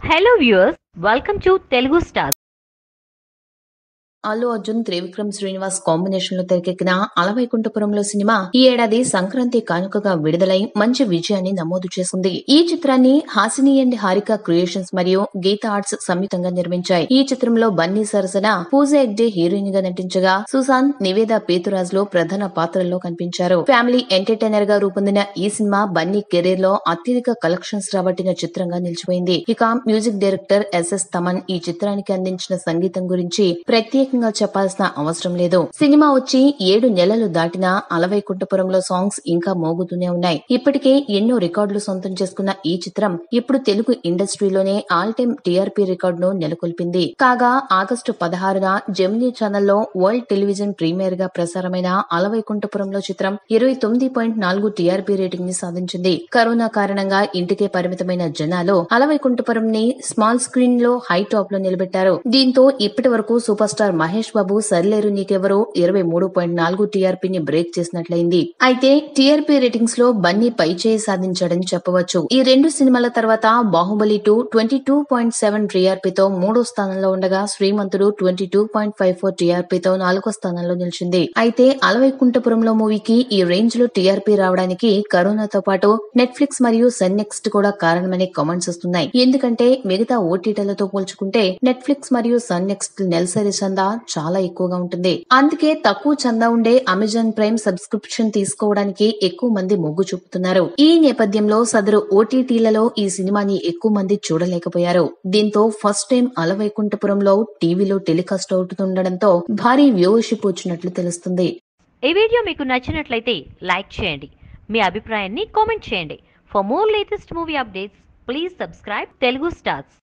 hello viewers welcome to Telugu star Allu Arjun Trivikram Srinivas combination లో తెరకెక్కిన అలవైకుంఠపురంలో cinema ఈ ఏడాది సంక్రాంతి కానుకగా విడుదలై మంచి విజయాన్ని నమోదు చేసింది ఈ చిత్రాన్ని హాసిని అండ్ హారిక క్రియేషన్స్ మరియు గీత ఆర్ట్స్ సంయుక్తంగా నిర్మించాయి ఈ చిత్రంలో బన్నీ సరసన పూజ ఎగ్డే హీరోయిన్ గా నటించగా సుశాంత్ నివేద పేతురాజ్ లో ప్రధాన పాత్రల్లో కనిపించారు ఫ్యామిలీ ఎంటర్టైనర్ గా రూపొందిన ఈ సినిమా బన్నీ కెరీర్ లో అత్యధిక కలెక్షన్స్ రాబట్టిన చిత్రంగా నిలిచిపోయింది ఇక మ్యూజిక్ డైరెక్టర్ ఎస్ఎస్ తమన్ ఈ చిత్రానికి అందించిన సంగీతం గురించి ప్రత్యేకంగా చెప్పాల్సిన అవసరం లేదు సినిమా వచ్చి ఏడు నెలలు దాటినా అలవైకుంఠపురంలో సాంగ్స్ ఇంకా మోగుతూనే ఉన్నాయి ఇప్పటికే ఎన్నో రికార్డులు సొంతం చేసుకున్న ఈ చిత్రం ఇప్పుడు తెలుగు ఇండస్ట్రీలోనే ఆల్ టైమ్ టీఆర్పీ రికార్డును నెలకొల్పింది కాగా ఆగస్టు పదహారున జెమినీ ఛానల్లో వరల్డ్ టెలివిజన్ ప్రీమియర్ గా ప్రసారమైన అలవైకుంఠపురంలో చిత్రం ఇరవై తొమ్మిది పాయింట్ నాలుగు టీఆర్పీ రేటింగ్ ని సాధించింది కరోనా కారణంగా ఇంటికే పరిమితమైన జనాలు అలవైకుంఠపురం ని స్మాల్ స్క్రీన్ లో హై టాప్ లో నిలబెట్టారు దీంతో ఇప్పటి వరకు సూపర్ స్టార్ మహేష్ బాబు సరిలేరు నీకెవరో ఇరవై మూడు పాయింట్ నాలుగు టీఆర్పీని బ్రేక్ చేసినట్లయింది అయితే టీఆర్పీ రేటింగ్స్ లో బన్నీ పై చేయి సాధించాడని చెప్పవచ్చు ఈ రెండు సినిమాల తర్వాత Baahubali two twenty two point seven టీఆర్పీతో మూడో స్థానంలో ఉండగా Srimanthudu twenty two point five four టీఆర్పీతో నాలుగో స్థానంలో నిలిచింది అయితే అలవైకుంఠపురంలో మూవీకి ఈ రేంజ్ లో టీఆర్పీ రావడానికి కరోనాతో పాటు నెట్ఫ్లిక్స్ మరియు సన్ నెక్స్ట్ కూడా కారణమనే కామెంట్స్ వస్తున్నాయి ఎందుకంటే మిగతా ఓటీటీలతో పోల్చుకుంటే నెట్ఫ్లిక్స్ మరియు సన్ నెక్స్ట్ నెలసరి చందా చాలా ఎక్కువగా ఉంటుంది అందుకే తక్కువ చందా ఉండే అమెజాన్ ప్రైమ్ సబ్స్క్రిప్షన్ తీసుకోవడానికి ఎక్కువ మంది మొగ్గు చూపుతున్నారు ఈ నేపథ్యంలో సదరు ఓటీటీలలో ఈ సినిమాని ఎక్కువ మంది చూడలేకపోయారు దీంతో ఫస్ట్ టైం అలవైకుంఠపురంలో టీవీలో టెలికాస్ట్ అవుతుండడంతో భారీ వ్యూవర్షిప్ వచ్చినట్లు తెలుస్తుంది ఈ వీడియో మీకు నచ్చినట్లయితే లైక్ చేయండి మీ అభిప్రాయాన్ని కామెంట్ చేయండి for more latest movie updates please subscribe Telugu stars